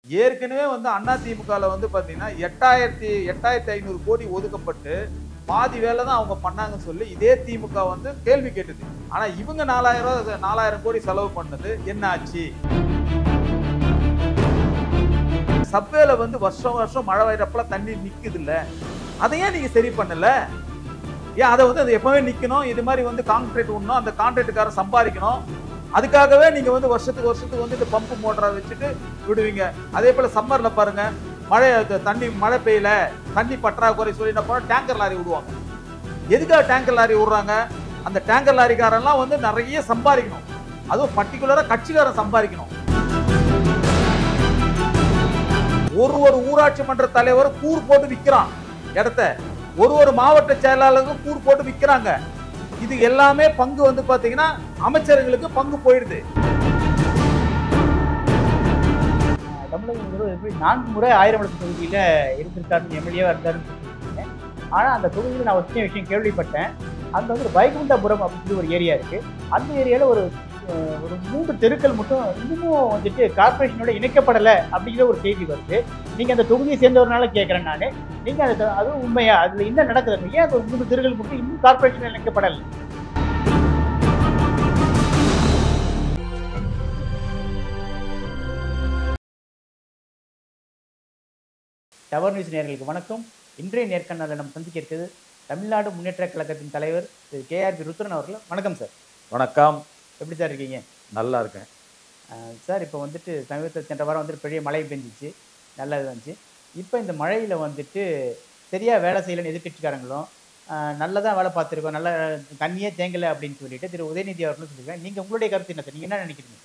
ஏற்கனவே வந்து அதிமுகவில் வந்து பார்த்தீங்கன்னா எட்டாயிரத்தி எட்டாயிரத்தி ஐநூறு கோடி ஒதுக்கப்பட்டு பாதி வேலை தான் அவங்க பண்ணாங்கன்னு சொல்லி இதே திமுக வந்து கேள்வி கேட்டது ஆனா இவங்க நாலாயிரம் ரூபாய் நாலாயிரம் கோடி செலவு பண்ணது என்ன ஆச்சு சப்வேல வந்து வருஷம் வருஷம் மழை பெய்யறப்பலாம் தண்ணி நிக்குது இல்ல அதை ஏன் நீங்க சரி பண்ணல ஏன் அதை வந்து அது எப்பவே நிக்கணும் இது மாதிரி வந்து கான்ட்ராக்ட் விடணும் அந்த கான்ட்ராக்டுக்காரன் சம்பாதிக்கணும் அதுக்காகவே நீங்க வந்து வருஷத்துக்கு வருஷத்துக்கு வந்து இந்த பம்பு மோட்டரை வச்சுட்டு விடுவீங்க அதே போல சம்மர்ல பாருங்க மழை அது தண்ணி மழை பெய்யல தண்ணி பற்றாக்குறை சொல்லி என்ன பண்ண டேங்கர் லாரி விடுவாங்க எதுக்காக டேங்கர் லாரி விடுறாங்க அந்த டேங்கர் லாரிக்காரெல்லாம் வந்து நிறைய சம்பாதிக்கணும் அதுவும் பர்டிகுலரா கட்சிக்காரன் சம்பாதிக்கணும் ஒரு ஒரு ஊராட்சி மன்ற தலைவர் கூறு போட்டு விற்கிறான் இடத்த ஒரு ஒரு மாவட்ட செயலாளருக்கும் கூறு போட்டு விற்கிறாங்க இது எல்லாமே பங்கு வந்து பாத்தீங்கன்னா அமைச்சர்களுக்கு பங்கு போயிடுது தமிழக முதல்வர் எப்படி நான்கு முறை ஆயிரம் விளக்கு தொகுதியில் இருந்திருக்காருன்னு எம்எல்ஏவாக இருந்தாருன்னு சொல்லியிருக்கீங்க ஆனால் அந்த தொகுதியில் நான் ஒரு சின்ன விஷயம் கேள்விப்பட்டேன் அங்கே வந்து ஒரு வைகுண்டபுரம் அப்படின்னு சொல்லி ஒரு ஏரியா இருக்குது அந்த ஏரியாவில் ஒரு அஹ், ஒரு மூன்று தெருக்கள் மட்டும் இன்னமும் வந்துட்டு கார்பரேஷனோட இணைக்கப்படலை அப்படிங்கிற ஒரு செய்தி வருது நீங்கள் அந்த தொகுதியை சேர்ந்தவரனால கேட்குறேன் நான் நீங்கள் அது அதுவும் உண்மையா அதில் என்ன நடக்குது ஏன் அந்த ஒரு மூன்று தெருக்கள் மட்டும் இன்னும் கார்பரேஷன் இணைக்கப்படலை டவர் நியூஸ் நேயர்களுக்கு வணக்கம் இன்றைய நேர்காணலில் நம்ம சந்திக்க இருக்கிறது தமிழ்நாடு முன்னேற்ற கழகத்தின் தலைவர் திரு கேஆர்பி ருத்ரன் அவர்கள் வணக்கம் சார் வணக்கம் எப்படி சார் இருக்கீங்க நல்லா இருக்கேன் அஹ் சார் இப்போ வந்துட்டு சமீபத்தில் சென்ற வாரம் வந்துட்டு பெரிய மழை பெஞ்சிச்சு நல்லா இருந்துச்சு இப்போ இந்த மழையில் வந்துட்டு சரியாக வேலை செய்யலைன்னு எதிர்கட்சிக்காரங்களும் அஹ் நல்லதா வேலை பார்த்துருக்கோம் நல்லா தண்ணியே தேங்கலை அப்படின்னு சொல்லிட்டு திரு உதயநிதி அவர்களும் சொல்லியிருக்காங்க நீங்கள் உங்களுடைய கருத்து என்ன சார் நீங்கள் என்ன நினைக்கிறீங்க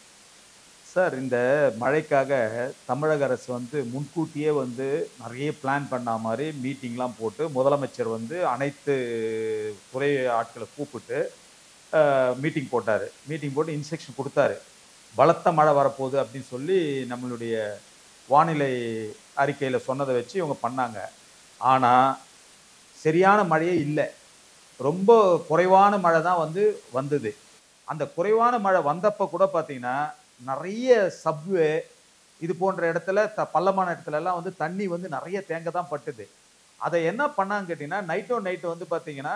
சார் இந்த மழைக்காக தமிழக அரசு வந்து முன்கூட்டியே வந்து நிறைய பிளான் பண்ண மாதிரி மீட்டிங்லாம் போட்டு முதலமைச்சர் வந்து அனைத்து துறை ஆட்களை கூப்பிட்டு மீட்டிங் போட்டார் மீட்டிங் போட்டு இன்ஸ்ட்ரக்ஷன் கொடுத்தாரு பலத்த மழை வரப்போகுது அப்படின்னு சொல்லி நம்மளுடைய வானிலை அறிக்கையில் சொன்னதை வச்சு இவங்க பண்ணாங்க ஆனால் சரியான மழையே இல்லை ரொம்ப குறைவான மழை தான் வந்து வந்தது அந்த குறைவான மழை வந்தப்போ கூட பார்த்தீங்கன்னா நிறைய சப்வே இது போன்ற இடத்துல த பள்ளமான இடத்துல எல்லாம் வந்து தண்ணி வந்து நிறைய தேங்க தான் பட்டுது அதை என்ன பண்ணாங்க கேட்டிங்கன்னா நைட்டோ நைட்டு வந்து பார்த்தீங்கன்னா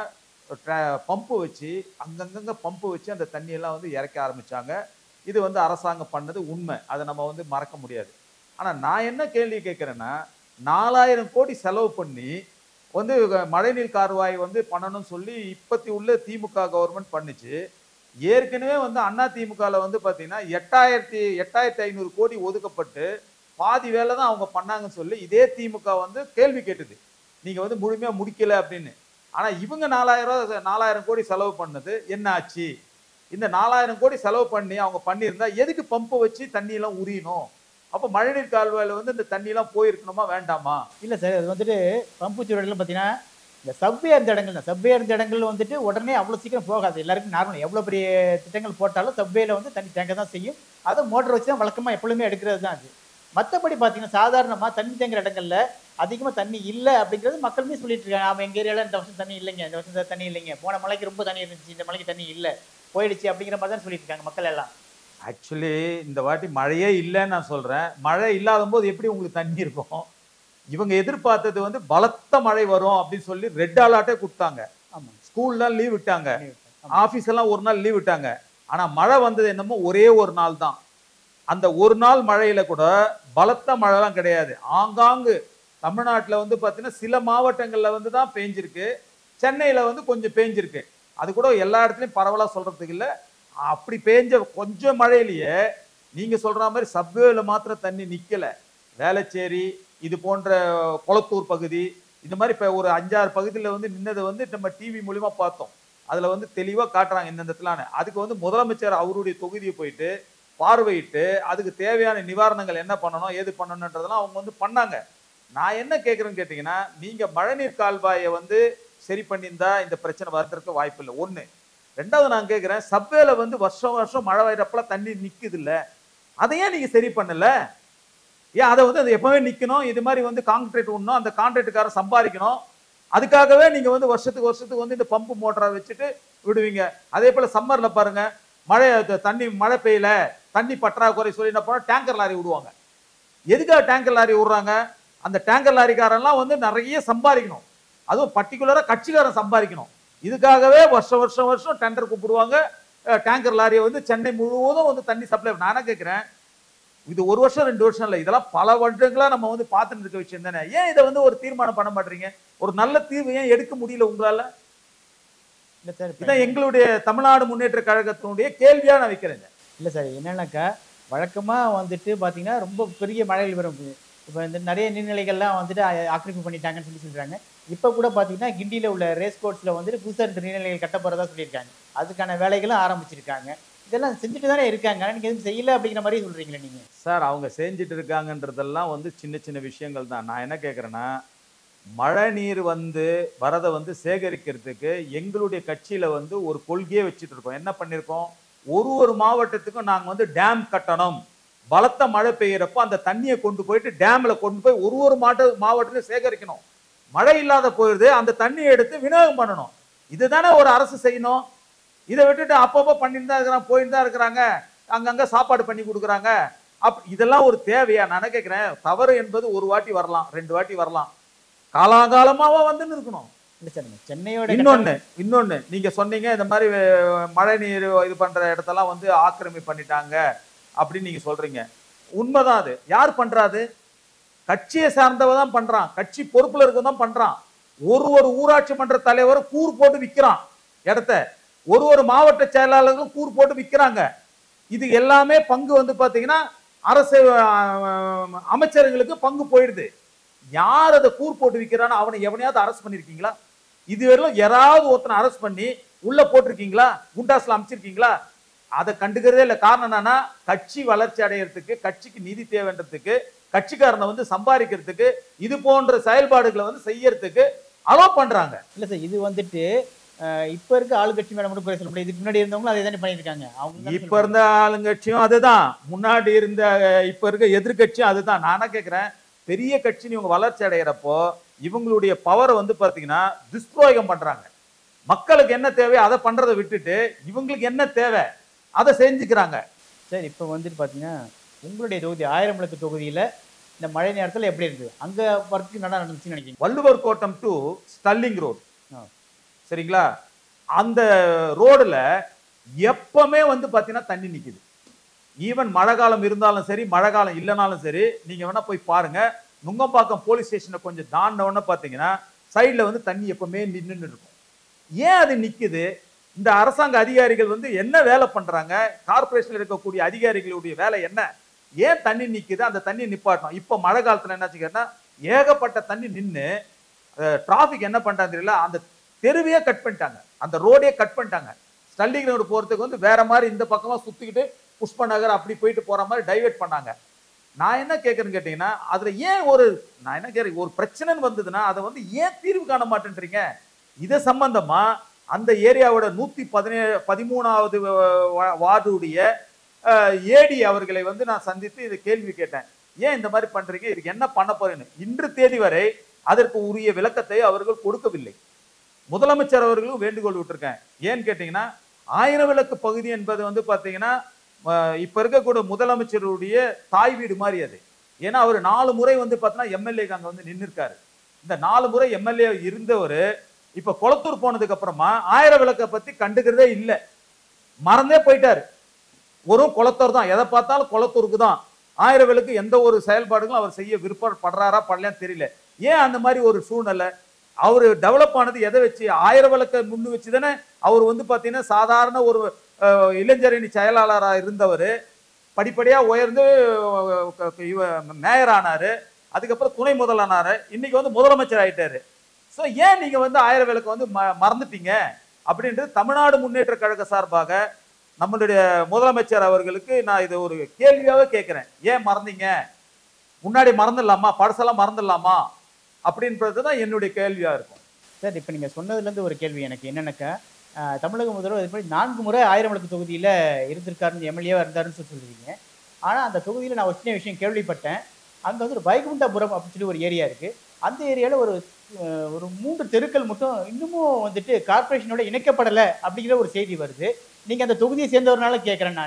பம்பு வச்சு அங்கங்கங்க பம்பு வச்சு அந்த தண்ணியெல்லாம் வந்து இறக்க ஆரம்பிச்சாங்க இது வந்து அரசாங்கம் பண்ணது உண்மை அதை நம்ம வந்து மறக்க முடியாது ஆனால் நான் என்ன கேள்வி கேட்குறேன்னா நாலாயிரம் கோடி செலவு பண்ணி வந்து மழைநீர் கார்வாய் வந்து பண்ணணும்னு சொல்லி இப்பத்தி உள்ள திமுக கவர்மெண்ட் பண்ணுச்சு ஏற்கனவே வந்து அண்ணா திமுகவில் வந்து பார்த்தீங்கன்னா எட்டாயிரத்தி எட்டாயிரத்தி ஐநூறு கோடி ஒதுக்கப்பட்டு பாதி வேலை தான் அவங்க பண்ணாங்கன்னு சொல்லி இதே திமுக வந்து கேள்வி கேட்டது நீங்கள் வந்து முழுமையாக முடிக்கல அப்படின்னு ஆனால் இவங்க நாலாயிரம் ரூபாய் நாலாயிரம் கோடி செலவு பண்ணது என்ன ஆச்சு இந்த நாலாயிரம் கோடி செலவு பண்ணி அவங்க பண்ணியிருந்தா எதுக்கு பம்பை வச்சு தண்ணியெல்லாம் உரியணும் அப்போ மழைநீர் கால்வாயில் வந்து இந்த தண்ணியெல்லாம் போயிருக்கணுமா வேண்டாமா இல்லை சார் அது வந்துட்டு பம்பு சூழல்லாம் பார்த்தீங்கன்னா இந்த சவ்வே இருந்த இடங்கள் தான் சவ்வே இருந்த இடங்கள் வந்துட்டு உடனே அவ்வளோ சீக்கிரம் போகாது எல்லாருக்கும் நார்மல் எவ்வளோ பெரிய திட்டங்கள் போட்டாலும் சவ்வேல வந்து தண்ணி தேங்க தான் செய்யும் அதை மோட்டர் வச்சு தான் வழக்கமாக எப்பொழுதுமே எடுக்கிறது தான் அது மற்றபடி பார்த்தீங்கன்னா சாதாரணமாக தண்ணி தேங்குற இடங்கள்ல அதிகமாக தண்ணி இல்லை அப்படிங்கிறது மக்களுமே சொல்லிட்டு இருக்காங்க ஆமாம் எங்கள் ஏரியாவில் இந்த வருஷம் தண்ணி இல்லைங்க இந்த வருஷம் தண்ணி இல்லைங்க போன மலைக்கு ரொம்ப தண்ணி இருந்துச்சு இந்த மலைக்கு தண்ணி இல்லை போயிடுச்சு அப்படிங்கிற மாதிரி தான் சொல்லிட்டு இருக்காங்க மக்கள் எல்லாம் ஆக்சுவலி இந்த வாட்டி மழையே இல்லைன்னு நான் சொல்றேன் மழை இல்லாத போது எப்படி உங்களுக்கு தண்ணி இருக்கும் இவங்க எதிர்பார்த்தது வந்து பலத்த மழை வரும் அப்படின்னு சொல்லி ரெட் அலர்ட்டே கொடுத்தாங்க ஆமாம் ஸ்கூல்லாம் லீவ் விட்டாங்க ஆமாம். ஆபீஸ் எல்லாம் ஒரு நாள் லீவ் விட்டாங்க ஆனா மழை வந்தது என்னமோ ஒரே ஒரு நாள் தான் அந்த ஒரு நாள் மழையில கூட பலத்த மழைலாம் கிடையாது ஆங்காங்கு தமிழ்நாட்டுல வந்து பார்த்தீங்கன்னா சில மாவட்டங்கள்ல வந்து தான் பேஞ்சிருக்கு சென்னையில வந்து கொஞ்சம் பேஞ்சிருக்கு அது கூட எல்லா இடத்துலயும் பரவலா சொல்றதுக்கு இல்ல அப்படி பேஞ்ச கொஞ்சம் மழையிலேயே நீங்க சொல்ற மாதிரி சப்வேல மாத்திரம் தண்ணி நிக்கல வேளச்சேரி இது போன்ற குளத்தூர் பகுதி இந்த மாதிரி இப்போ ஒரு அஞ்சாறு பகுதியில் வந்து நின்னதை வந்து நம்ம டிவி மூலியமா பார்த்தோம் அதுல வந்து தெளிவா காட்டுறாங்க இந்த இடத்துலான்னு அதுக்கு வந்து முதலமைச்சர் அவருடைய தொகுதியை போயிட்டு பார்வையிட்டு அதுக்கு தேவையான நிவாரணங்கள் என்ன பண்ணணும் ஏது பண்ணணுன்றதெல்லாம் அவங்க வந்து பண்ணாங்க நான் என்ன கேட்குறேன்னு கேட்டிங்கன்னா நீங்க மழைநீர் கால்வாயை வந்து சரி பண்ணியிருந்தா இந்த பிரச்சனை வரதுக்கு வாய்ப்பு இல்லை ஒண்ணு ரெண்டாவது நான் கேட்குறேன் சப்வேல வந்து வருஷம் வருஷம் மழை பெய்யறப்பலாம் தண்ணி நிக்குது இல்ல அதை ஏன் நீங்க சரி பண்ணல ஏன் அதை வந்து அது எப்பவே நிக்கணும் இது மாதிரி வந்து கான்ட்ராக்ட் விடணும் அந்த கான்ட்ராக்டுக்காரன் சம்பாதிக்கணும் அதுக்காகவே நீங்க வந்து வருஷத்துக்கு வருஷத்துக்கு வந்து இந்த பம்பு மோட்டரை வச்சுட்டு விடுவீங்க அதே போல சம்மர்ல பாருங்க மழை த- தண்ணி மழை பெய்யல தண்ணி பற்றாக்குறை சொல்லி என்ன பண்ண டேங்கர் லாரி விடுவாங்க எதுக்காக டேங்கர் லாரி விடுறாங்க அந்த டேங்கர் லாரிக்காரெல்லாம் வந்து நிறைய சம்பாதிக்கணும் அதுவும் பர்டிகுலரா கட்சிக்காரன் சம்பாதிக்கணும் இதுக்காகவே வருஷம் வருஷம் வருஷம் டெண்டர் கூப்பிடுவாங்க அஹ், டேங்கர் லாரியை வந்து சென்னை முழுவதும் வந்து தண்ணி சப்ளை நானே கேட்குறேன் இது ஒரு வருஷம் ரெண்டு வருஷம் இல்லை இதெல்லாம் பல வருடங்களா நம்ம வந்து பார்த்துட்டு இருக்க விஷயம் தானே ஏன் இதை வந்து ஒரு தீர்மானம் பண்ண மாட்டீங்க ஒரு நல்ல தீர்வு ஏன் எடுக்க முடியல உங்களால இல்ல சார் இப்ப இதான் எங்களுடைய தமிழ்நாடு முன்னேற்ற கழகத்தினுடைய கேள்வியா நான் வைக்கிறேன் இல்லை சார் என்னன்னாக்கா வழக்கமாக வந்துட்டு பார்த்தீங்கன்னா ரொம்ப பெரிய மழைகள் வரும் இப்போ இந்த நிறைய நீர்நிலைகள்லாம் வந்துட்டு ஆ- ஆக்கிரமிப்பு பண்ணிட்டாங்கன்னு சொல்லி சொல்கிறாங்க இப்போ கூட பார்த்தீங்கன்னா கிண்டியில் உள்ள ரேஸ் கோர்ஸில் வந்துட்டு புதுசாக இந்த நீர்நிலைகள் கட்ட போகிறதா சொல்லியிருக்காங்க அதுக்கான வேலைகளும் ஆரம்பிச்சிருக்காங்க இதெல்லாம் செஞ்சுட்டு தானே இருக்காங்க ஆனால் நீங்கள் எதுவும் செய்யல அப்படிங்கிற மாதிரி சொல்கிறீங்களே நீங்கள் சார் அவங்க செஞ்சுட்டு இருக்காங்கன்றதெல்லாம் வந்து சின்ன சின்ன விஷயங்கள் தான் நான் என்ன கேட்குறேன்னா மழை நீர் வந்து வரதை வந்து சேகரிக்கிறதுக்கு எங்களுடைய கட்சியில வந்து ஒரு கொள்கையே வச்சுட்டு இருக்கோம் என்ன பண்ணியிருக்கோம் ஒரு ஒரு மாவட்டத்துக்கும் நாங்கள் வந்து டேம் கட்டணும் பலத்த மழை பெய்யறப்போ அந்த தண்ணியை கொண்டு போயிட்டு டேம்ல கொண்டு போய் ஒரு ஒரு மாவட்ட மாவட்டத்திலும் சேகரிக்கணும் மழை இல்லாத போயிடுது அந்த தண்ணியை எடுத்து விநியோகம் பண்ணணும் இதுதானே ஒரு அரசு செய்யணும் இதை விட்டுட்டு அப்பப்போ பண்ணிட்டு தான் இருக்கிறாங்க போயிட்டு தான் இருக்கிறாங்க அங்கங்க சாப்பாடு பண்ணி கொடுக்குறாங்க அப் இதெல்லாம் ஒரு தேவையா நான் என்ன கேட்கிறேன் தவறு என்பது ஒரு வாட்டி வரலாம் ரெண்டு வாட்டி வரலாம் காலாகாலமாவா வந்துன்னு இருக்கணும் இல்லை சார் நம்ம சென்னையோட இன்னொன்னு இன்னொன்னு நீங்க சொன்னீங்க இந்த மாதிரி அஹ், மழை நீர் இது பண்ற இடத்தெல்லாம் வந்து ஆக்கிரமி பண்ணிட்டாங்க அப்படின்னு நீங்க சொல்றீங்க உண்மைதான் அது யார் பண்றாது கட்சியை சார்ந்தவ தான் பண்றான் கட்சி பொறுப்புல இருக்க தான் பண்றான் ஒரு ஒரு ஊராட்சி மன்ற தலைவரும் கூர் போட்டு விக்கிறான் இடத்த ஒரு ஒரு மாவட்ட செயலாளர்களும் கூர் போட்டு விக்கிறாங்க இது எல்லாமே பங்கு வந்து பாத்தீங்கன்னா அரசு அஹ், அமைச்சர்களுக்கு பங்கு போயிடுது யார் அதை கூர் போட்டு விக்கிறானோ அவனை எவனையாவது அரெஸ்ட் பண்ணிருக்கீங்களா இதுவரையிலும் யாராவது ஒருத்தனை அரெஸ்ட் பண்ணி உள்ள போட்டிருக்கீங்களா குண்டாஸ்ல அமைச்சிருக்கீங்களா அதை கண்டுக்கிறதே இல்லை காரணம் என்னன்னா கட்சி வளர்ச்சி அடையறதுக்கு கட்சிக்கு நிதி தேவைன்றதுக்கு கட்சிக்காரனை வந்து சம்பாதிக்கிறதுக்கு இது போன்ற செயல்பாடுகளை வந்து செய்யறதுக்கு அலோ பண்றாங்க இல்லை சார் இது வந்துட்டு அஹ், இப்ப இருக்க ஆளுங்கட்சி மேடம் மட்டும் குறை சொல்ல முடியாது இதுக்கு முன்னாடி இருந்தவங்களும் அதே தானே பண்ணியிருக்காங்க அவங்க தானே இப்ப இருந்த ஆளுங்கட்சியும் அதுதான் முன்னாடி இருந்த அஹ், இப்ப இருக்க எதிர்கட்சியும் அதுதான் நானா கேக்குறேன் பெரிய கட்சின்னு இவங்க வளர்ச்சி அடைகிறப்போ இவங்களுடைய பவரை வந்து பாத்தீங்கன்னா துஷ்பிரயோகம் பண்றாங்க மக்களுக்கு என்ன தேவை அதை பண்றதை விட்டுட்டு இவங்களுக்கு என்ன தேவை அதை செஞ்சுக்கிறாங்க சார் இப்போ வந்துட்டு பார்த்தீங்கன்னா உங்களுடைய தொகுதி ஆயிரம் விளக்கு தொகுதியில் இந்த மழை நேரத்தில் எப்படி இருக்குது அங்கே ஒர்க்கு நல்லா நடந்துச்சுன்னு நினைக்கிறீங்க வள்ளுவர் கோட்டம் டு ஸ்டல்லிங் ரோட் ஆ. சரிங்களா அந்த ரோடுல எப்பவுமே வந்து பாத்தீங்கன்னா தண்ணி நிக்குது ஈவன் மழை காலம் இருந்தாலும் சரி மழை காலம் இல்லைனாலும் சரி நீங்க வேணா போய் பாருங்க நுங்கம்பாக்கம் போலீஸ் ஸ்டேஷனை கொஞ்சம் தாண்ட உடனே பாத்தீங்கன்னா சைடுல வந்து தண்ணி எப்பவுமே நின்னுன்னு இருக்கும் ஏன் அது நிக்குது இந்த அரசாங்க அதிகாரிகள் வந்து என்ன வேலை பண்றாங்க கார்பரேஷன்ல இருக்கக்கூடிய அதிகாரிகளுடைய வேலை என்ன ஏன் தண்ணி நிக்குது அந்த தண்ணி நிப்பாட்டணும் இப்ப மழை காலத்துல என்னாச்சு கேட்டா ஏகப்பட்ட தண்ணி நின்னு டிராஃபிக் என்ன பண்ணிட்டாங்க தெரியல அந்த தெருவையே கட் பண்ணிட்டாங்க அந்த ரோடே கட் பண்ணிட்டாங்க ஸ்டல்லிங் ரோடு போறதுக்கு வந்து வேற மாதிரி இந்த பக்கமா சுத்திக்கிட்டு புஷ்ப நகர் அப்படி போயிட்டு போற மாதிரி டைவர்ட் பண்ணாங்க நான் என்ன கேட்கறேன்னு கேட்டீங்கன்னா அதுல ஏன் ஒரு நான் என்ன கேட்கிறேன் ஒரு பிரச்சனைன்னு வந்ததுன்னா அதை வந்து ஏன் தீர்வு காண மாட்டேன்றீங்க இது சம்பந்தமா அந்த ஏரியாவோட நூத்தி பதினேழு பதிமூணாவது வார்டுடைய ஏடி அவர்களை வந்து நான் சந்தித்து இது கேள்வி கேட்டேன் ஏன் இந்த மாதிரி பண்றீங்க இதுக்கு என்ன பண்ண போறேன்னு இன்று தேதி வரை அதற்கு உரிய விளக்கத்தை அவர்கள் கொடுக்கவில்லை முதலமைச்சர் அவர்களும் வேண்டுகோள் விட்டுருக்கேன் ஏன்னு கேட்டீங்கன்னா ஆயிரம் விளக்கு பகுதி என்பது வந்து பாத்தீங்கன்னா அஹ், இப்ப இருக்கக்கூடிய முதலமைச்சருடைய தாய் வீடு மாதிரி அது ஏன்னா அவர் நாலு முறை வந்து பார்த்தீங்கன்னா எம்எல்ஏக்கு அங்க வந்து நின்றுருக்காரு இந்த நாலு முறை எம்எல்ஏ இருந்தவர் இப்ப குளத்தூர் போனதுக்கு அப்புறமா ஆயிரம் விளக்கை பத்தி கண்டுக்கிறதே இல்லை மறந்தே போயிட்டாரு ஒரு குளத்தூர் தான் எதை பார்த்தாலும் குளத்தூருக்கு தான் ஆயிரம் விளக்கு எந்த ஒரு செயல்பாடுகளும் அவர் செய்ய விருப்பப்படுறாரா படலையான்னு தெரியல ஏன் அந்த மாதிரி ஒரு சூழ்நிலை அவர் டெவலப் ஆனது எதை வச்சு ஆயிரம் விளக்க முன்னு வச்சு தானே அவர் வந்து பார்த்தீங்கன்னா சாதாரண ஒரு அஹ், இளைஞரணி செயலாளராக இருந்தவர் படிப்படியா உயர்ந்து அஹ், க- க- இவ மேயர் ஆனாரு அதுக்கப்புறம் துணை முதலானாரு இன்னைக்கு வந்து முதலமைச்சர் ஆயிட்டாரு ஸோ ஏன் நீங்க வந்து ஆயிரம் விளக்கு வந்து ம- மறந்துட்டீங்க அப்படின்றது தமிழ்நாடு முன்னேற்ற கழக சார்பாக நம்மளுடைய முதலமைச்சர் அவர்களுக்கு நான் இது ஒரு கேள்வியாவே கேட்கிறேன் ஏன் மறந்தீங்க முன்னாடி மறந்துடலாமா பழசெல்லாம் மறந்துடலாமா அப்படின்றது தான் என்னுடைய கேள்வியா இருக்கும் சார் இப்போ நீங்கள் சொன்னதுலேருந்து ஒரு கேள்வி எனக்கு என்னென்னாக்கா அஹ், தமிழக முதல்வர் இது மாதிரி நான்கு முறை ஆயிரம் விளக்கு தொகுதியில் இருந்திருக்காருன்னு எம்எல்ஏவாக இருந்தாருன்னு சொல்லி சொல்றீங்க ஆனால் அந்த தொகுதியில் நான் ஒரு சின்ன விஷயம் கேள்விப்பட்டேன் அங்கே வந்து ஒரு வைகுண்டபுரம் அப்படின்னு சொல்லி ஒரு ஏரியா இருக்குது அந்த ஏரியாவில் ஒரு அஹ், ஒரு மூன்று தெருக்கள் மட்டும் இன்னமும் வந்துட்டு கார்ப்பரேஷனோட இணைக்கப்படலை அப்படிங்கிற ஒரு செய்தி வருது நீங்கள் அந்த தொகுதியை சேர்ந்தவரனால கேட்குறேன் நான்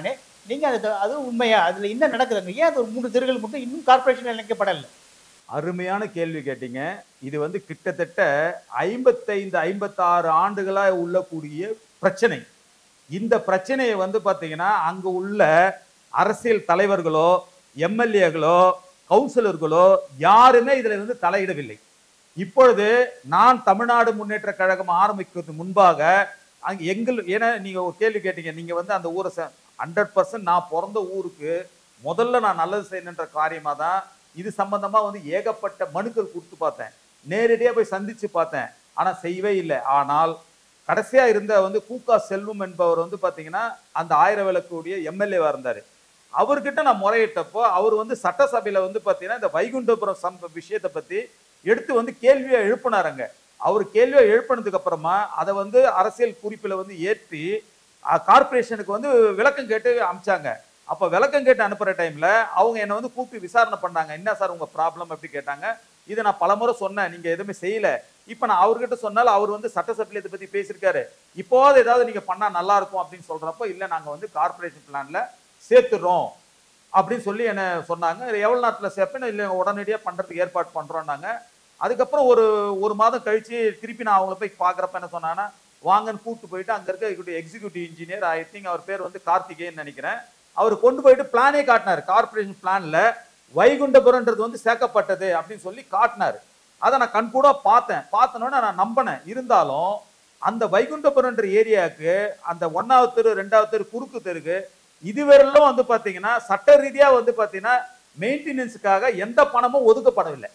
நீங்க அது அதுவும் உண்மையா அதுல என்ன நடக்குதுங்க ஏன் அது ஒரு மூணு தெருகள் மட்டும் இன்னும் கார்பரேஷன் இணைக்கப்படல அருமையான கேள்வி கேட்டீங்க இது வந்து கிட்டத்தட்ட ஐம்பத்தைந்து ஐம்பத்தாறு ஆண்டுகளா உள்ளக்கூடிய பிரச்சனை இந்த பிரச்சனையை வந்து பாத்தீங்கன்னா அங்க உள்ள அரசியல் தலைவர்களோ எம்எல்ஏகளோ கவுன்சிலர்களோ யாருமே இதுல வந்து தலையிடவில்லை இப்பொழுது நான் தமிழ்நாடு முன்னேற்ற கழகம் ஆரம்பிக்கிறதுக்கு முன்பாக அங்க எங்கள் ஏன்னா நீங்க ஒரு கேள்வி கேட்டீங்க நீங்க வந்து அந்த ஊரை ஹண்ட்ரட் பர்சன்ட் நான் பிறந்த ஊருக்கு முதல்ல நான் நல்லது செய்யணுன்ற காரியமா தான் இது சம்பந்தமா வந்து ஏகப்பட்ட மனுக்கள் கொடுத்து பார்த்தேன் நேரடியா போய் சந்திச்சு பார்த்தேன் ஆனா செய்யவே இல்லை ஆனால் கடைசியா இருந்த வந்து கூக்கா செல்வம் என்பவர் வந்து பாத்தீங்கன்னா அந்த ஆயிரம் விளக்குடைய எம்எல்ஏவா இருந்தாரு அவர்கிட்ட நான் முறையிட்டப்போ அவர் வந்து சட்டசபையில வந்து பாத்தீங்கன்னா இந்த வைகுண்டபுரம் சம்ப விஷயத்தை பத்தி எடுத்து வந்து கேள்வியை எழுப்பினாருங்க அவர் கேள்வியை எழுப்பினதுக்கு அப்புறமா அதை வந்து அரசியல் குறிப்பில் வந்து ஏற்றி கார்பரேஷனுக்கு வந்து விளக்கம் கேட்டு அமிச்சாங்க அப்போ விளக்கம் கேட்டு அனுப்புற டைம்ல அவங்க என்னை வந்து கூப்பிட்டு விசாரணை பண்ணாங்க என்ன சார் உங்க ப்ராப்ளம் அப்படி கேட்டாங்க இதை நான் பலமுறை சொன்னேன் நீங்க எதுவுமே செய்யல இப்போ நான் அவர்கிட்ட சொன்னாலும் அவர் வந்து சட்டசபையில் இதை பத்தி பேசியிருக்காரு இப்போது ஏதாவது நீங்க பண்ணா நல்லா இருக்கும் அப்படின்னு சொல்றப்போ இல்ல நாங்க வந்து கார்பரேஷன் பிளான்ல சேர்த்துடுறோம் அப்படின்னு சொல்லி என்ன சொன்னாங்க இது எவ்வளவு நேரத்துல சேர்ப்பேன் இல்லை உடனடியா பண்றதுக்கு ஏற்பாடு பண்றோம்னாங்க அதுக்கப்புறம் ஒரு ஒரு மாதம் கழிச்சு திருப்பி நான் அவங்கள போய் பார்க்குறப்ப என்ன சொன்னாங்கன்னா வாங்கன்னு கூப்பிட்டு போயிட்டு அங்க இருக்க எக்ஸிக்யூட்டிவ் இன்ஜினியர் ஐ திங்க் அவர் பேர் வந்து கார்த்திகேயன் நினைக்கிறேன் அவர் கொண்டு போயிட்டு பிளானே காட்டினார் கார்பரேஷன் பிளான்ல வைகுண்டபுரம்ன்றது வந்து சேர்க்கப்பட்டது அப்படின்னு சொல்லி காட்டினார் அதை நான் கண்கூட பார்த்தேன் பார்த்தனோட நான் நம்பினேன் இருந்தாலும் அந்த வைகுண்டபுரம்ன்ற ஏரியாவுக்கு அந்த ஒன்னாவது தெரு ரெண்டாவது தெரு குறுக்கு தெருக்கு இதுவரையிலும் வந்து பாத்தீங்கன்னா சட்ட ரீதியா வந்து பாத்தீங்கன்னா மெயின்டெனன்ஸுக்காக எந்த பணமும் ஒதுக்கப்படவில்லை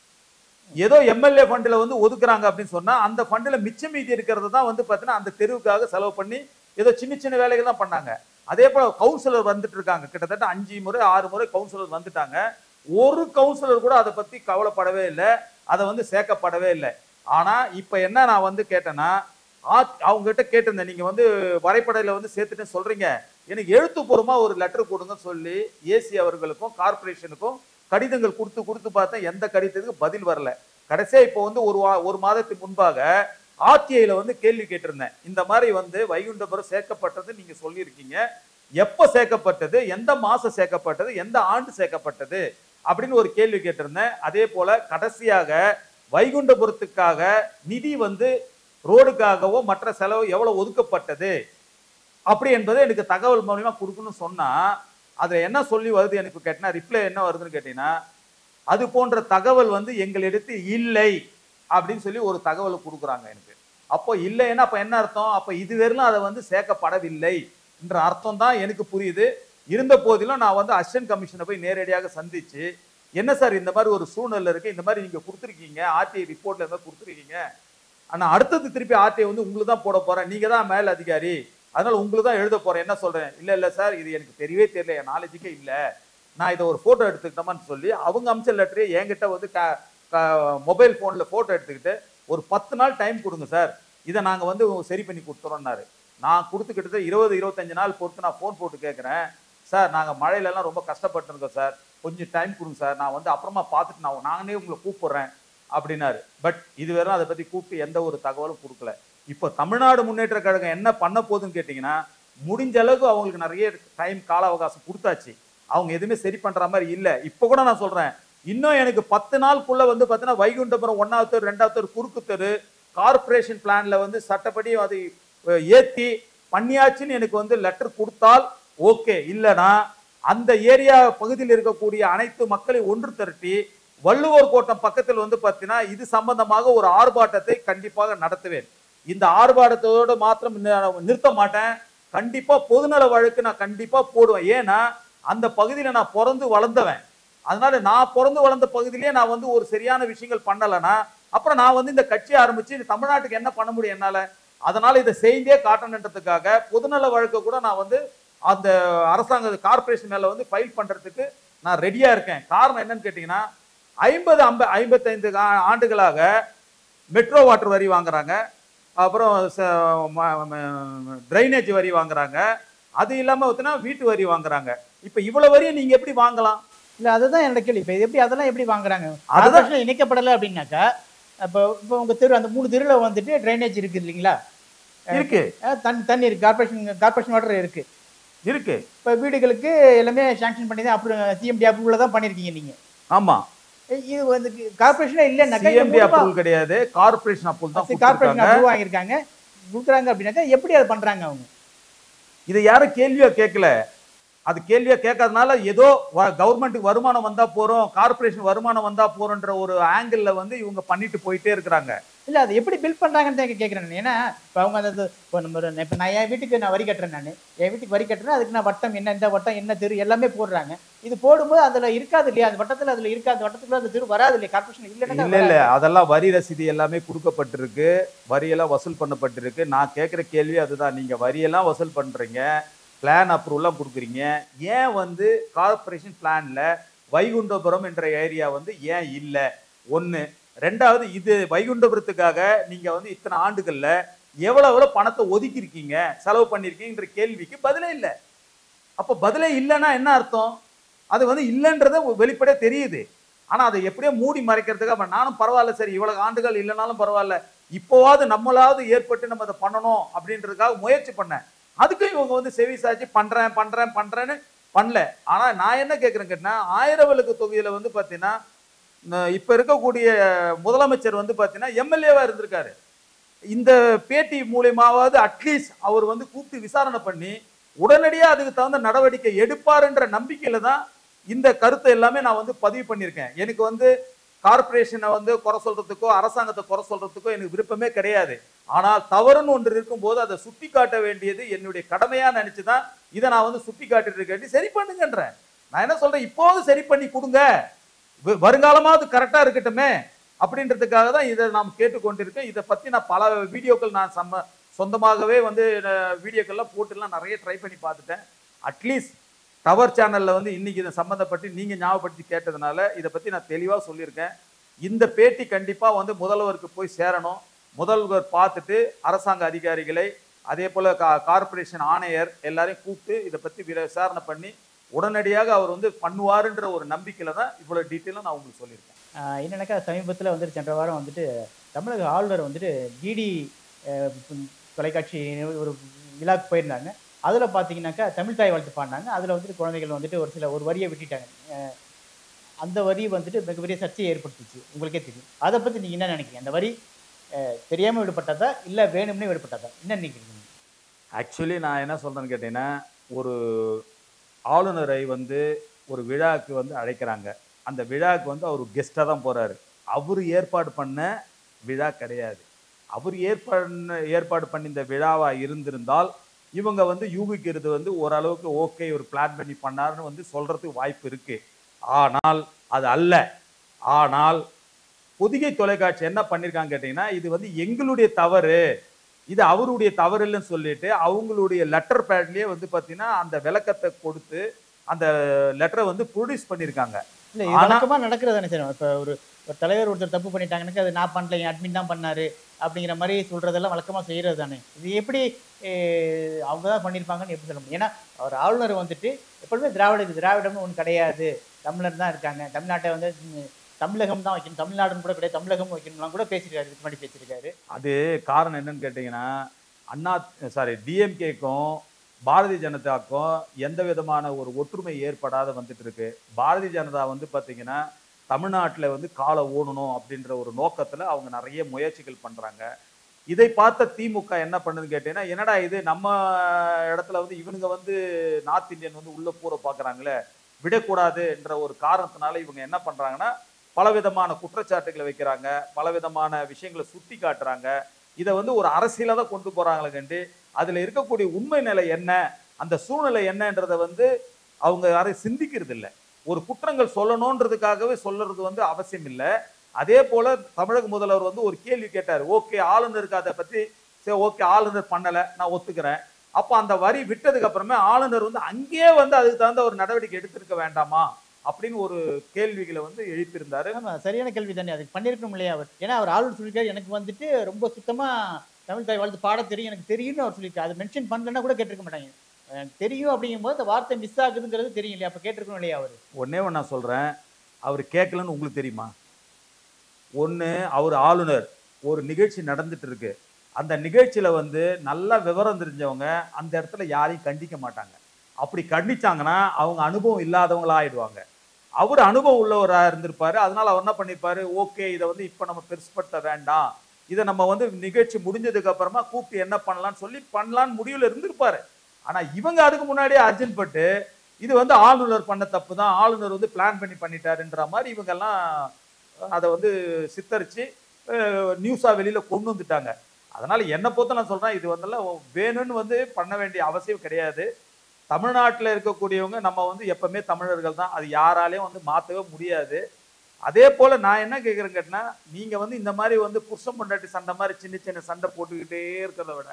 ஏதோ எம்எல்ஏ ஃபண்டில் வந்து ஒதுக்குறாங்க அப்படின்னு சொன்னா அந்த ஃபண்டில் மிச்சம் மீதி இருக்கிறது தான் வந்து பார்த்தீங்கன்னா அந்த தெருவுக்காக செலவு பண்ணி ஏதோ சின்ன சின்ன வேலைகள் தான் பண்ணாங்க அதே போல கவுன்சிலர் வந்துட்டு இருக்காங்க கிட்டத்தட்ட அஞ்சு முறை ஆறு முறை கவுன்சிலர் வந்துட்டாங்க ஒரு கவுன்சிலர் கூட அதை பத்தி கவலைப்படவே இல்லை அதை வந்து சேர்க்கப்படவே இல்லை ஆனா இப்ப என்ன நான் வந்து கேட்டேன்னா ஆ- அவங்க கிட்ட கேட்டிருந்தேன் நீங்க வந்து வரைபடையில வந்து சேர்த்துட்டு சொல்றீங்க எனக்கு எழுத்துப்பூர்வமா ஒரு லெட்டர் கொடுங்க சொல்லி ஏசி அவர்களுக்கும் கார்ப்பரேஷனுக்கும் கடிதங்கள் கொடுத்து கொடுத்து பார்த்தேன் எந்த கடிதத்துக்கு பதில் வரல கடைசியா இப்போ வந்து ஒரு வா ஒரு மாதத்துக்கு முன்பாக ஆர்டிஐல வந்து கேள்வி கேட்டிருந்தேன் இந்த மாதிரி வந்து வைகுண்டபுரம் சேர்க்கப்பட்டது நீங்க சொல்லியிருக்கீங்க எப்ப சேர்க்கப்பட்டது எந்த மாசம் சேர்க்கப்பட்டது எந்த ஆண்டு சேர்க்கப்பட்டது அப்படின்னு ஒரு கேள்வி கேட்டிருந்தேன் அதே போல கடைசியாக வைகுண்டபுரத்துக்காக நிதி வந்து ரோடுக்காகவோ மற்ற செலவு எவ்வளவு ஒதுக்கப்பட்டது அப்படி என்பதை எனக்கு தகவல் மூலியமா கொடுக்கணும்னு சொன்னா அதுல என்ன சொல்லி வருது எனக்கு கேட்டினா ரிப்ளை என்ன வருதுன்னு கேட்டீங்கன்னா அது போன்ற தகவல் வந்து எங்களிடத்தில் இல்லை அப்படின்னு சொல்லி ஒரு தகவலை கொடுக்குறாங்க எனக்கு அப்போ இல்லைன்னா அப்ப என்ன அர்த்தம் அப்ப இதுவரையிலும் அதை வந்து சேர்க்கப்படவில்லை என்ற அர்த்தம் தான் எனக்கு புரியுது இருந்த போதிலும் நான் வந்து அசிஸ்டன்ட் கமிஷனை போய் நேரடியாக சந்திச்சு என்ன சார் இந்த மாதிரி ஒரு சூழ்நிலை இருக்கு இந்த மாதிரி நீங்க கொடுத்துருக்கீங்க ஆர்டிஐ ரிப்போர்ட்ல இந்த மாதிரி கொடுத்துருக்கீங்க ஆனா அடுத்தது திருப்பி ஆர்டிஐ வந்து உங்களுக்கு தான் போட போறேன் நீங்க தான் மேல் அதிகாரி அதனால உங்களுக்கு தான் எழுத போறேன் என்ன சொல்றேன் இல்ல இல்ல சார் இது எனக்கு தெரியவே தெரியல என் நாலேஜுக்கே இல்ல நான் இதை ஒரு போட்டோ எடுத்துக்கிட்டோமான்னு சொல்லி அவங்க அமிச்ச லெட்டரே என்கிட்ட வந்து மொபைல் போன்ல போட்டோ எடுத்துக்கிட்டு ஒரு பத்து நாள் டைம் கொடுங்க சார் இதை நாங்க வந்து சரி பண்ணி கொடுத்துறோம்னாரு நான் கொடுத்துக்கிட்டது இருபது இருபத்தஞ்சு நாள் பொறுத்து நான் ஃபோன் போட்டு கேட்குறேன் சார் நாங்கள் மழையிலலாம் ரொம்ப கஷ்டப்பட்டுருக்கோம் சார் கொஞ்சம் டைம் கொடுங்க சார் நான் வந்து அப்புறமா பார்த்துட்டு நான் நானே உங்களை கூப்பிடுறேன் அப்படின்னாரு பட் இதுவரை அதை பற்றி கூப்பிட்டு எந்த ஒரு தகவலும் கொடுக்கல இப்போ தமிழ்நாடு முன்னேற்ற கழகம் என்ன பண்ண போகுதுன்னு கேட்டிங்கன்னா முடிஞ்ச அளவுக்கு அவங்களுக்கு நிறைய டைம் கால அவகாசம் கொடுத்தாச்சு அவங்க எதுவுமே சரி பண்ற மாதிரி இல்லை இப்போ கூட நான் சொல்றேன் இன்னும் எனக்கு பத்து நாளுக்குள்ள வந்து பார்த்தீங்கன்னா வைகுண்டபுரம் ஒன்னாவது தெரு ரெண்டாவது தெரு குறுக்கு தெரு கார்ப்பரேஷன் பிளான்ல வந்து சட்டப்படி அது அஹ், ஏத்தி பண்ணியாச்சுன்னு எனக்கு வந்து லெட்டர் கொடுத்தால் ஓகே இல்லைனா அந்த ஏரியா பகுதியில் இருக்கக்கூடிய அனைத்து மக்களை ஒன்று திரட்டி வள்ளுவர் கோட்டம் பக்கத்தில் வந்து பார்த்தீங்கன்னா இது சம்பந்தமாக ஒரு ஆர்ப்பாட்டத்தை கண்டிப்பாக நடத்துவேன் இந்த ஆர்ப்பாட்டத்தோடு மாத்திரம் நி- நிறுத்த மாட்டேன் கண்டிப்பா பொதுநல வழக்கு நான் கண்டிப்பா போடுவேன் ஏன்னா அந்த பகுதியில நான் பிறந்து வளர்ந்தவன் அதனால நான் பிறந்து வளர்ந்த பகுதியிலேயே நான் வந்து ஒரு சரியான விஷயங்கள் பண்ணலைன்னா அப்புறம் நான் வந்து இந்த கட்சி ஆரம்பிச்சு இந்த தமிழ்நாட்டுக்கு என்ன பண்ண முடியும் என்னால அதனால இதை செய்தே காட்டணுன்றதுக்காக பொதுநல வழக்கை கூட நான் வந்து அந்த அரசாங்க கார்ப்பரேஷன் மேல வந்து ஃபைல் பண்றதுக்கு நான் ரெடியா இருக்கேன் காரணம் என்னன்னு கேட்டீங்கன்னா ஐம்பது ஐம்ப ஐம்பத்தைந்து ஆ- ஆண்டுகளாக மெட்ரோ வாட்டர் வரி வாங்குறாங்க அப்புறம் ட்ரைனேஜ் வரி வாங்குறாங்க அது இல்லாம பார்த்தீங்கன்னா வீட்டு வரி வாங்குறாங்க இப்ப இவ்வளவு வரியை நீங்க எப்படி வாங்கலாம் இல்ல அதுதான் என்னோட கேள்வி இப்போ இது எப்படி அதெல்லாம் எப்படி வாங்குறாங்க அதுதான் கார்பரேஷன்ல இணைக்கப்படலை அப்படின்னாக்கா இப்போ இப்போ உங்க தெரு அந்த மூணு தெருல வந்துட்டு ட்ரைனேஜ் இருக்கு இல்லைங்களா இருக்கு அஹ் தண்ணி தண்ணி இருக்கு கார்பரேஷன் கார்பரேஷன் வாட்டர் இருக்கு இருக்கு இப்போ வீடுகளுக்கு எல்லாமே சாங்ஷன் பண்ணி தான் அப்ரூவ் சிஎம்டி அப்ரூவல் தான் பண்ணியிருக்கீங்க நீங்க ஆமா இது வந்து கார்பரேஷனே இல்லைன்னாக்கா சிஎம்டி அப்ரூவல் கிடையாது கார்ப்பரேஷன் அப்ரூவல் தான் கார்பரேஷன் கொடுத்திருக்காங்க. அப்ரூவ் வாங்கியிருக்காங்க கொடுக்குறாங்க அப்படின்னாக்கா எப்படி அதை பண்றாங்க அவங்க இதை யாரும் கேள்வியா கேட்கல அது கேள்வியா கேட்கறதுனால ஏதோ கவர்மெண்ட்டுக்கு வருமானம் வந்தா போறோம் கார்ப்பரேஷன் வருமானம் வந்தா போறோன்ற ஒரு ஆங்கிள் வந்து இவங்க பண்ணிட்டு போயிட்டே இருக்கிறாங்க இல்ல அது எப்படி பில் பண்றாங்கன்னு தான் கேட்கறேன் நான். ஏன்னா இப்போ அவங்க அந்த இப்போ நம்ம இப்போ நான் என் வீட்டுக்கு நான் வரி கட்டுறேன் நான் என் வீட்டுக்கு வரி கட்டுறேன் அதுக்கு நான் வட்டம் என்ன இந்த வட்டம் என்ன தெரு எல்லாமே போடுறாங்க இது போடும்போது அதுல இருக்காது இல்லையா அந்த வட்டத்துல அதுல இருக்காது அந்த வட்டத்துக்குள்ள அந்த தெரு வராது இல்லையா கார்பரேஷன் இல்லைன்னா இல்ல இல்ல அதெல்லாம் வரி ரசீது எல்லாமே கொடுக்கப்பட்டிருக்கு வரியெல்லாம் வசூல் பண்ணப்பட்டிருக்கு நான் கேட்குற கேள்வி அதுதான் நீங்க வரியெல்லாம் வசூல் பண்றீங்க பிளான் அப்ரூவலாம் கொடுக்குறீங்க ஏன் வந்து கார்ப்பரேஷன் பிளான்ல வைகுண்டபுரம் என்ற ஏரியா வந்து ஏன் இல்லை ஒன்று ரெண்டாவது இது வைகுண்டபுரத்துக்காக நீங்க வந்து இத்தனை ஆண்டுகள்ல எவ்வளவு எவ்வளவு பணத்தை ஒதுக்கியிருக்கீங்க செலவு பண்ணியிருக்கீங்கன்ற கேள்விக்கு பதிலே இல்லை அப்போ பதிலே இல்லைன்னா என்ன அர்த்தம் அது வந்து இல்லைன்றத வெளிப்படையா தெரியுது ஆனா அதை எப்படியோ மூடி மறைக்கிறதுக்கு அப்ப நானும் பரவாயில்ல சரி இவ்வளவு ஆண்டுகள் இல்லைனாலும் பரவாயில்ல இப்போவாவது நம்மளாவது ஏற்பட்டு நம்ம அதை பண்ணணும் அப்படின்றதுக்காக முயற்சி பண்ணேன் அதுக்கும் இவங்க வந்து செவி சாய்ச்சி பண்றேன் பண்றேன் பண்றேன்னு பண்ணல ஆனா நான் என்ன கேட்கறேன் கேட்டா ஆயிரம் விளக்கு தொகுதியில வந்து பாத்தீங்கன்னா ந- இப்ப இருக்கக்கூடிய முதலமைச்சர் வந்து பாத்தீங்கன்னா எம்எல்ஏவா இருந்திருக்காரு இந்த பேட்டி மூலியமாவது அட்லீஸ்ட் அவர் வந்து கூப்பிட்டு விசாரணை பண்ணி உடனடியா அதுக்கு தகுந்த நடவடிக்கை எடுப்பாருன்ற நம்பிக்கையில தான் இந்த கருத்தை எல்லாமே நான் வந்து பதிவு பண்ணியிருக்கேன் எனக்கு வந்து கார்ப்பரேஷனை வந்து குறை சொல்றதுக்கோ அரசாங்கத்தை குறை சொல்றதுக்கோ எனக்கு விருப்பமே கிடையாது ஆனால் தவறுன்னு ஒன்று இருக்கும்போது அதை சுட்டி காட்ட வேண்டியது என்னுடைய கடமையா நினைச்சு தான் இதை நான் வந்து சுட்டி காட்டிட்டு இருக்கேன் சரி பண்ணுங்கன்றேன் நான் என்ன சொல்றேன் இப்போது சரி பண்ணி கொடுங்க வ- வருங்காலமாவது கரெக்டா இருக்கட்டுமே அப்படின்றதுக்காக தான் இதை நாம் கேட்டுக்கொண்டிருக்கேன் இதை பத்தி நான் பல வீடியோக்கள் நான் சம்ம சொந்தமாகவே வந்து அஹ், வீடியோக்கள்லாம் போட்டுலாம் நிறைய ட்ரை பண்ணி பார்த்துட்டேன் அட்லீஸ்ட் டவர் சேனல்ல வந்து இன்னைக்கு இதை சம்மந்தப்பட்டு நீங்க ஞாபகப்படுத்தி கேட்டதுனால இதை பத்தி நான் தெளிவா சொல்லியிருக்கேன் இந்த பேட்டி கண்டிப்பா வந்து முதல்வருக்கு போய் சேரணும் முதல்வர் பார்த்துட்டு அரசாங்க அதிகாரிகளை அதே போல கா கார்ப்பரேஷன் ஆணையர் எல்லாரையும் கூப்பிட்டு இதை பத்தி விர- விசாரணை பண்ணி உடனடியாக அவர் வந்து பண்ணுவாருன்ற ஒரு நம்பிக்கையில தான் இவ்வளவு டீட்டெயிலாக நான் உங்களுக்கு சொல்லியிருக்கேன் ஆஹ் என்னன்னாக்கா சமீபத்தில் வந்துட்டு சென்ற வாரம் வந்துட்டு தமிழக ஆளுநர் வந்துட்டு டிடி தொலைக்காட்சி ஒரு விழாக்கு போயிருந்தாங்க அதில் பார்த்தீங்கன்னாக்கா தமிழ் தாய் வாழ்த்து பாடினாங்க அதில் வந்துட்டு குழந்தைகள் வந்துட்டு ஒரு சில ஒரு வரியை விட்டுட்டாங்க ஆஹ் அந்த வரி வந்துட்டு மிகப்பெரிய சர்ச்சையை ஏற்படுத்துச்சு உங்களுக்கே தெரியும் அதை பற்றி நீங்கள் என்ன நினைக்கிறீங்க அந்த வரி தெரியாமல் விடுபட்டதா இல்லை வேணும்னே விடுபட்டதா என்ன நினைக்கிறீங்க ஆக்சுவலி நான் என்ன சொல்றேன்னு கேட்டீங்கன்னா ஒரு ஆளுநரை வந்து ஒரு விழாவுக்கு வந்து அழைக்கிறாங்க அந்த விழாவுக்கு வந்து அவர் கெஸ்ட்டாக தான் போறாரு அவர் ஏற்பாடு பண்ண விழா கிடையாது அவர் ஏற்பாடு ஏற்பாடு பண்ணி இந்த விழாவா இருந்திருந்தால் இவங்க வந்து யூகிக்கிறது வந்து ஓரளவுக்கு ஓகே ஒரு பிளான் பண்ணி பண்ணாருன்னு வந்து சொல்றதுக்கு வாய்ப்பு இருக்கு ஆனால் அது அல்ல ஆனால் பொதிகை தொலைக்காட்சி என்ன பண்ணியிருக்காங்க கேட்டிங்கன்னா இது வந்து எங்களுடைய தவறு இது அவருடைய தவறு இல்லைன்னு சொல்லிட்டு அவங்களுடைய லெட்டர் பேட்லயே வந்து பார்த்தீங்கன்னா அந்த விளக்கத்தை கொடுத்து அந்த லெட்டரை வந்து ப்ரொடியூஸ் பண்ணியிருக்காங்க இல்லை இது ஆனா- வழக்கமாக நடக்கிறது தானே சார் இப்போ ஒரு ஒரு தலைவர் ஒருத்தர் தப்பு பண்ணிட்டாங்கன்னாக்கா அது நான் பண்ணல என் அட்மின் தான் பண்ணாரு அப்படிங்கிற மாதிரி சொல்றதெல்லாம் வழக்கமாக செய்கிறது தானே இது எப்படி அஹ், அவங்க தான் பண்ணியிருப்பாங்கன்னு எப்படி சொல்ல முடியும் ஏன்னா அவர் ஆளுநர் வந்துட்டு எப்பொழுதுமே திராவிட திராவிடம்னு ஒன்று கிடையாது தமிழர் தான் இருக்காங்க தமிழ்நாட்டை வந்து ம், தமிழகம் தான் வைக்கணும் தமிழ்நாடுன்னு கூட கிடையாது தமிழகம் வைக்கணும்லாம் கூட பேசியிருக்காரு இதுக்கு முன்னாடி பேசியிருக்காரு அது காரணம் என்னன்னு கேட்டிங்கன்னா அண்ணா சாரி டிஎம்கேக்கும் பாரதிய ஜனதாக்கும் எந்த விதமான ஒரு ஒற்றுமை ஏற்படாத வந்துட்டு இருக்கு பாரதிய ஜனதா வந்து பார்த்தீங்கன்னா தமிழ்நாட்டில் வந்து காலை ஓடணும் அப்படின்ற ஒரு நோக்கத்தில் அவங்க நிறைய முயற்சிகள் பண்ணுறாங்க இதை பார்த்த திமுக என்ன பண்ணுதுன்னு கேட்டீங்கன்னா என்னடா இது நம்ம இடத்துல வந்து இவனுங்க வந்து நார்த் இந்தியன் வந்து உள்ள பூர பார்க்குறாங்களே விடக்கூடாதுன்ற ஒரு காரணத்தினால இவங்க என்ன பண்ணுறாங்கன்னா பலவிதமான குற்றச்சாட்டுகளை வைக்கிறாங்க பலவிதமான விஷயங்களை சுட்டி காட்டுறாங்க இதை வந்து ஒரு அரசியலாக தான் கொண்டு போறாங்களே கண்டு அதுல இருக்கக்கூடிய உண்மை நிலை என்ன அந்த சூழ்நிலை என்னன்றதை வந்து அவங்க யாரும் சிந்திக்கிறது இல்லை ஒரு குற்றங்கள் சொல்லணுன்றதுக்காகவே சொல்றது வந்து அவசியம் இல்லை அதே போல தமிழக முதல்வர் வந்து ஒரு கேள்வி கேட்டார் ஓகே ஆளுநருக்கு அதை பத்தி சரி ஓகே ஆளுநர் பண்ணல நான் ஒத்துக்கிறேன் அப்போ அந்த வரி விட்டதுக்கு அப்புறமே ஆளுநர் வந்து அங்கேயே வந்து அதுக்கு தகுந்த ஒரு நடவடிக்கை எடுத்திருக்க வேண்டாமா அப்படின்னு ஒரு கேள்விகளை வந்து எழுப்பியிருந்தாரு ஆமா சரியான கேள்வி தானே அதுக்கு பண்ணியிருக்கணும் இல்லையா அவர் ஏன்னா அவர் ஆளுநர் சொல்லியிருக்காரு எனக்கு வந்துட்டு ரொம்ப சுத்தமா தமிழ் தாய் வாழ்த்து பாட தெரியும் எனக்கு தெரியும்னு அவர் சொல்லியிருக்காரு அது மென்ஷன் பண்ணலன்னா கூட கேட்டிருக்க மாட்டாங்க எனக்கு தெரியும் அப்படிங்கும்போது அந்த வார்த்தை மிஸ் ஆகுதுங்கிறது தெரியும் இல்லையா அப்ப கேட்டிருக்கணும் இல்லையா அவர் ஒன்னே ஒன்று நான் சொல்கிறேன் அவர் கேட்கலன்னு உங்களுக்கு தெரியுமா ஒன்று அவர் ஆளுநர் ஒரு நிகழ்ச்சி நடந்துட்டு இருக்கு அந்த நிகழ்ச்சியில் வந்து நல்லா விவரம் தெரிஞ்சவங்க அந்த இடத்துல யாரையும் கண்டிக்க மாட்டாங்க அப்படி கண்டிச்சாங்கன்னா அவங்க அனுபவம் இல்லாதவங்களா ஆயிடுவாங்க அவர் அனுபவம் உள்ளவராக இருந்திருப்பாரு அதனால அவர் என்ன பண்ணியிருப்பாரு ஓகே இதை வந்து இப்போ நம்ம பெருசுப்படுத்த வேண்டாம் இதை நம்ம வந்து நிகழ்ச்சி முடிஞ்சதுக்கு அப்புறமா கூப்பிட்டு என்ன பண்ணலாம்னு சொல்லி பண்ணலான்னு முடிவில் இருந்திருப்பாரு ஆனா இவங்க அதுக்கு முன்னாடியே அர்ஜென்ட் பட்டு இது வந்து ஆளுநர் பண்ண தப்பு தான் ஆளுநர் வந்து பிளான் பண்ணி பண்ணிட்டாருன்ற மாதிரி இவங்கெல்லாம் அதை வந்து சித்தரிச்சு நியூஸாக வெளியில கொண்டு வந்துட்டாங்க அதனால என்னை பொறுத்த நான் சொல்றேன் இது வந்தெல்லாம் வேணும்னு வந்து பண்ண வேண்டிய அவசியம் கிடையாது தமிழ்நாட்டில் இருக்கக்கூடியவங்க நம்ம வந்து எப்பவுமே தமிழர்கள் தான் அது யாராலையும் வந்து மாற்றவே முடியாது அதே போல நான் என்ன கேட்குறேன் கேட்டினா நீங்க வந்து இந்த மாதிரி வந்து புருஷன் பொண்டாட்டி சண்டை மாதிரி சின்ன சின்ன சண்டை போட்டுக்கிட்டே இருக்கிறத விட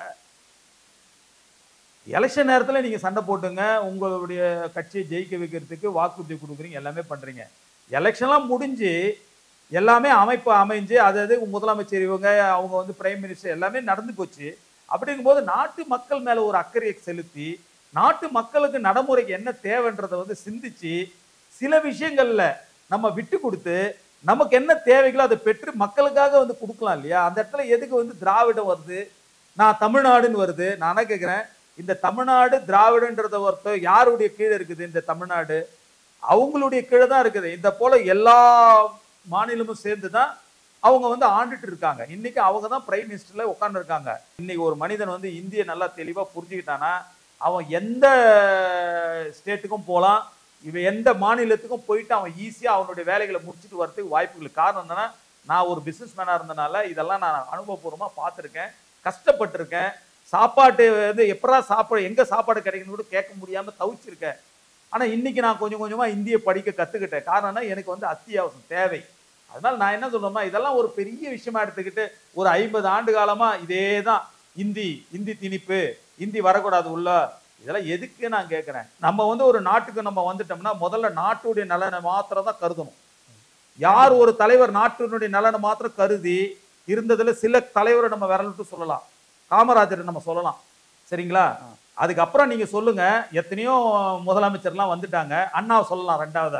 எலெக்ஷன் நேரத்தில் நீங்கள் சண்டை போட்டுங்க உங்களுடைய கட்சியை ஜெயிக்க வைக்கிறதுக்கு வாக்குறுதி கொடுக்குறீங்க எல்லாமே பண்ணுறீங்க எலெக்ஷன்லாம் முடிஞ்சு எல்லாமே அமைப்பு அமைஞ்சு அது அது முதலமைச்சர் இவங்க அவங்க வந்து பிரைம் மினிஸ்டர் எல்லாமே நடந்து போச்சு அப்படிங்கும்போது நாட்டு மக்கள் மேலே ஒரு அக்கறையை செலுத்தி நாட்டு மக்களுக்கு நடைமுறைக்கு என்ன தேவைன்றதை வந்து சிந்திச்சு சில விஷயங்கள்ல நம்ம விட்டு கொடுத்து நமக்கு என்ன தேவைகளோ அதை பெற்று மக்களுக்காக வந்து கொடுக்கலாம் இல்லையா அந்த இடத்துல எதுக்கு வந்து திராவிடம் வருது நான் தமிழ்நாடுன்னு வருது நான் என்ன கேட்குறேன் இந்த தமிழ்நாடு திராவிடன்றத ஒருத்தர் யாருடைய கீழே இருக்குது இந்த தமிழ்நாடு அவங்களுடைய கீழே தான் இருக்குது இந்த போல எல்லா மாநிலமும் சேர்ந்து தான் அவங்க வந்து ஆண்டுட்டு இருக்காங்க இன்னைக்கு அவங்க தான் பிரைம் மினிஸ்டர்ல உட்கார்ந்து இருக்காங்க இன்னைக்கு ஒரு மனிதன் வந்து இந்திய நல்லா தெளிவா புரிஞ்சுக்கிட்டானா அவன் எந்த ஸ்டேட்டுக்கும் போகலாம் இவன் எந்த மாநிலத்துக்கும் போயிட்டு அவன் ஈஸியா அவனுடைய வேலைகளை முடிச்சுட்டு வரதுக்கு வாய்ப்புகள் காரணம் என்னன்னா நான் ஒரு பிசினஸ் மேனா இருந்தனால இதெல்லாம் நான் அனுபவபூர்வமா பார்த்துருக்கேன் கஷ்டப்பட்டிருக்கேன் சாப்பாட்டு வந்து எப்படா சாப்பாடு எங்க சாப்பாடு கிடைக்கணும் கூட கேட்க முடியாம தவிச்சிருக்கேன் ஆனா இன்னைக்கு நான் கொஞ்சம் கொஞ்சமா இந்திய படிக்க கத்துக்கிட்டேன் காரணம்னா எனக்கு வந்து அத்தியாவசியம் தேவை அதனால நான் என்ன சொல்றேன்னா இதெல்லாம் ஒரு பெரிய விஷயமா எடுத்துக்கிட்டு ஒரு ஐம்பது ஆண்டு காலமா இதே தான் இந்தி இந்தி திணிப்பு இந்தி வரக்கூடாது உள்ள இதெல்லாம் எதுக்கு நான் கேட்கிறேன் நம்ம வந்து ஒரு நாட்டுக்கு நம்ம வந்துட்டோம்னா முதல்ல நாட்டுடைய நலனை மாத்திரம் தான் கருதணும் யார் ஒரு தலைவர் நாட்டினுடைய நலனை மாத்திரம் கருதி இருந்ததுல சில தலைவரை நம்ம விரல் விட்டு சொல்லலாம் காமராஜரை நம்ம சொல்லலாம் சரிங்களா அதுக்கப்புறம் நீங்க சொல்லுங்க எத்தனையோ முதலமைச்சர்லாம் வந்துட்டாங்க அண்ணாவை சொல்லலாம் ரெண்டாவதா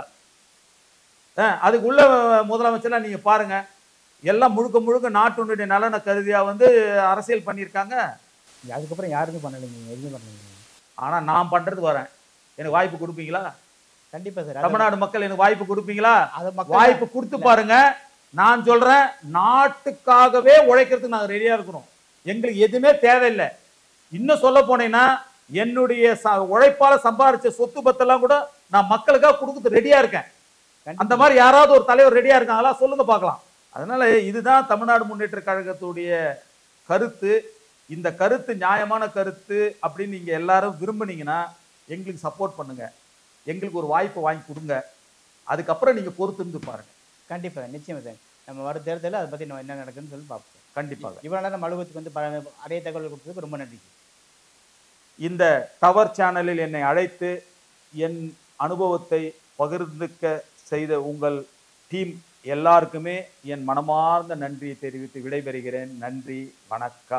அஹ் அதுக்குள்ள முதலமைச்சர்லாம் நீங்க பாருங்க எல்லாம் முழுக்க முழுக்க நாட்டினுடைய நலனை கருதியா வந்து அரசியல் பண்ணியிருக்காங்க அதுக்கப்புறம் யாருமே பண்ணலைங்க நீங்க எதுவுமே பண்ணலைங்க ஆனா நான் பண்றது வரேன் எனக்கு வாய்ப்பு கொடுப்பீங்களா கண்டிப்பா சார் தமிழ்நாடு மக்கள் எனக்கு வாய்ப்பு கொடுப்பீங்களா அதை மக்கள் வாய்ப்பு கொடுத்து பாருங்க நான் சொல்றேன் நாட்டுக்காகவே உழைக்கிறதுக்கு நாங்க ரெடியா இருக்கிறோம் எங்களுக்கு எதுவுமே தேவையில்லை இன்னும் சொல்ல போனேன்னா என்னுடைய ச- உழைப்பால சம்பாரிச்ச சொத்து பத்தெல்லாம் கூட நான் மக்களுக்காக கொடுக்கறது ரெடியா இருக்கேன் கண்டிப்பா. அந்த மாதிரி யாராவது ஒரு தலைவர் ரெடியா இருக்காங்களா சொல்லுங்க பார்க்கலாம் அதனால இதுதான் தமிழ்நாடு முன்னேற்ற கழகத்துடைய கருத்து இந்த கருத்து நியாயமான கருத்து அப்படின்னு நீங்க எல்லாரும் விரும்புனீங்கன்னா எங்களுக்கு சப்போர்ட் பண்ணுங்க எங்களுக்கு ஒரு வாய்ப்பு வாங்கி கொடுங்க அதுக்கப்புறம் நீங்க பொறுத்து இருந்து பாருங்க கண்டிப்பா நிச்சயமா சார் நம்ம வர தேர்தலில் அதை பத்தி நம்ம என்ன நடக்குதுன்னு சொல்லி பார்ப்போம் கண்டிப்பாக இவ்வளவு நேரம் நம்ம அலுவலகத்துக்கு வந்து பல- நிறைய தகவல் கொடுத்ததுக்கு ரொம்ப நன்றி இந்த டவர் சேனலில் என்னை அழைத்து என் அனுபவத்தை பகிர்ந்துக்க செய்த உங்கள் டீம் எல்லாருக்குமே என் மனமார்ந்த நன்றியை தெரிவித்து விடைபெறுகிறேன் நன்றி வணக்கம்